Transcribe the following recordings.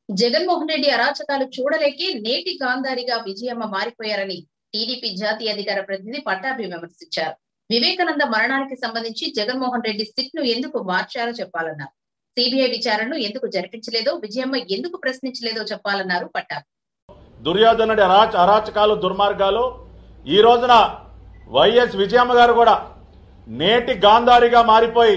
జగన్మోహన్ రెడ్డి అరాచకాలు చూడలేకే నేటి గాంధారిగా విజయమ్మ మారిపోయారని టీడీపీ జాతీయ అధికార ప్రతినిధి పట్టాభి విమర్శించారు వివేకానంద మరణానికి సంబంధించి జగన్మోహన్ రెడ్డి సిట్ ను ఎందుకు మార్చారో చెప్పాలన్నారు సిబిఐ విచారణను ఎందుకు జరిపించలేదో విజయమ్మ ఎందుకు ప్రశ్నించలేదో చెప్పాలన్నారు పట్టాభి దుర్యోధనుడి అరాచ అరాచకాలు దుర్మార్గాలు ఈ రోజున వైఎస్ విజయమ్మ గారు కూడా నేటి గాంధారిగా మారిపోయి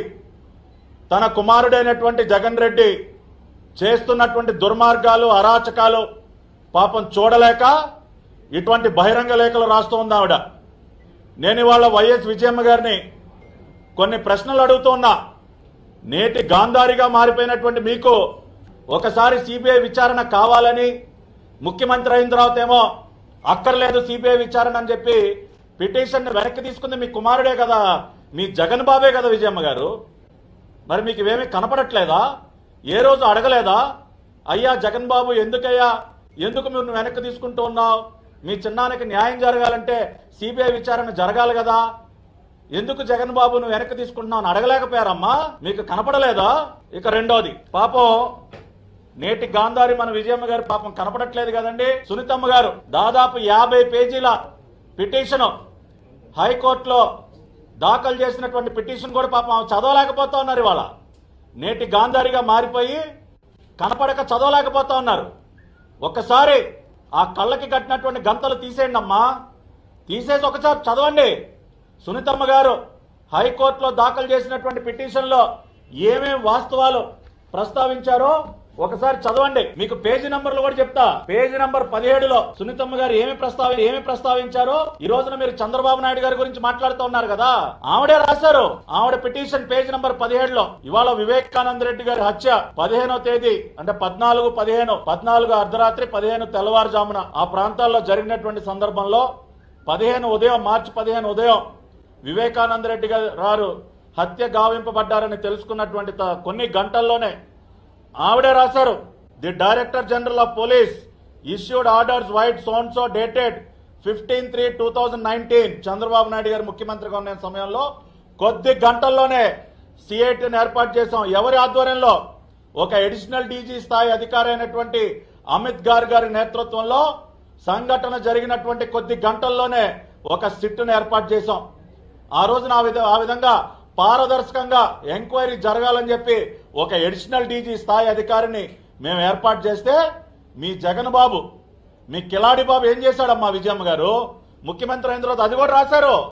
తన కుమారుడైనటువంటి జగన్ రెడ్డి చేస్తున్నటువంటి దుర్మార్గాలు అరాచకాలు పాపం చూడలేక ఇటువంటి బహిరంగ లేఖలు రాస్తూ ఉంది ఆవిడ నేను ఇవాళ వైఎస్ విజయమ్మ గారిని కొన్ని ప్రశ్నలు అడుగుతూ ఉన్నా నేటి గాంధారిగా మారిపోయినటువంటి మీకు ఒకసారి సిబిఐ విచారణ కావాలని ముఖ్యమంత్రి అయిన తర్వాత ఏమో అక్కర్లేదు సిబిఐ విచారణ అని చెప్పి పిటిషన్ వెనక్కి తీసుకుంది మీ కుమారుడే కదా మీ జగన్ బాబే కదా విజయమ్మ గారు మరి మీకు ఇవేమీ కనపడట్లేదా ఏ రోజు అడగలేదా అయ్యా జగన్ బాబు ఎందుకయ్యా ఎందుకు మీరు వెనక్కి తీసుకుంటూ ఉన్నావు మీ చిన్నానికి న్యాయం జరగాలంటే సిబిఐ విచారణ జరగాలి కదా ఎందుకు జగన్ బాబు నువ్వు వెనక్కి తీసుకుంటున్నావు అని అడగలేకపోయారమ్మా మీకు కనపడలేదా ఇక రెండోది పాపం నేటి గాంధారి మన విజయమ్మ గారు పాపం కనపడట్లేదు కదండి సునీతమ్మ గారు దాదాపు యాభై పేజీల పిటిషన్ హైకోర్టులో దాఖలు చేసినటువంటి పిటిషన్ కూడా పాపం ఆమె చదవలేకపోతా ఉన్నారు ఇవాళ నేటి గాంధారిగా మారిపోయి కనపడక చదవలేకపోతా ఉన్నారు ఒక్కసారి ఆ కళ్ళకి కట్టినటువంటి గంతలు తీసేయండి అమ్మా తీసేసి ఒకసారి చదవండి సునీతమ్మ గారు హైకోర్టులో దాఖలు చేసినటువంటి పిటిషన్లో ఏమేం వాస్తవాలు ప్రస్తావించారో ఒకసారి చదవండి మీకు పేజీ నంబర్లు కూడా చెప్తా పేజీ నంబర్ పదిహేడులో సునీతమ్మ గారు ఏమి ప్రస్తావి ఏమి ప్రస్తావించారో ఈ రోజున మీరు చంద్రబాబు నాయుడు గారి గురించి మాట్లాడుతూ ఉన్నారు కదా ఆవిడే రాశారు ఆవిడ పిటిషన్ పేజీ నంబర్ పదిహేడులో ఇవాళ వివేకానంద రెడ్డి గారి హత్య పదిహేనో తేదీ అంటే పద్నాలుగు పదిహేను పద్నాలుగు అర్ధరాత్రి పదిహేను తెల్లవారుజామున ఆ ప్రాంతాల్లో జరిగినటువంటి సందర్భంలో పదిహేను ఉదయం మార్చి పదిహేను ఉదయం వివేకానంద రెడ్డి గారు హత్య గావింపబడ్డారని తెలుసుకున్నటువంటి త- కొన్ని గంటల్లోనే ఆవిడే రాశారు the director general of police issued orders vide సోన్సో dated fifteen three two thousand nineteen Chandrababu Naidu garu ముఖ్యమంత్రిగా ఉన్న సమయంలో కొద్ది గంటల్లోనే సిఐటిని ఏర్పాటు చేశాం ఎవరి ఆధ్వర్యంలో ఒక అడిషనల్ డీజీ స్థాయి అధికారి అయినటువంటి అమిత్ గార్ గారి నేతృత్వంలో సంఘటన జరిగినటువంటి కొద్ది గంటల్లోనే ఒక సిట్టును ఏర్పాటు చేశాం ఆ రోజున ఆ విధ- ఆ విధంగా పారదర్శకంగా ఎంక్వైరీ జరగాలని చెప్పి ఒక అడిషనల్ డీజీ స్థాయి అధికారిని మేము ఏర్పాటు చేస్తే మీ జగన్ బాబు మీ కిలాడి బాబు ఏం చేశాడమ్మా విజయమ్మ గారు ముఖ్యమంత్రి అయిన తర్వాత అది కూడా రాశారు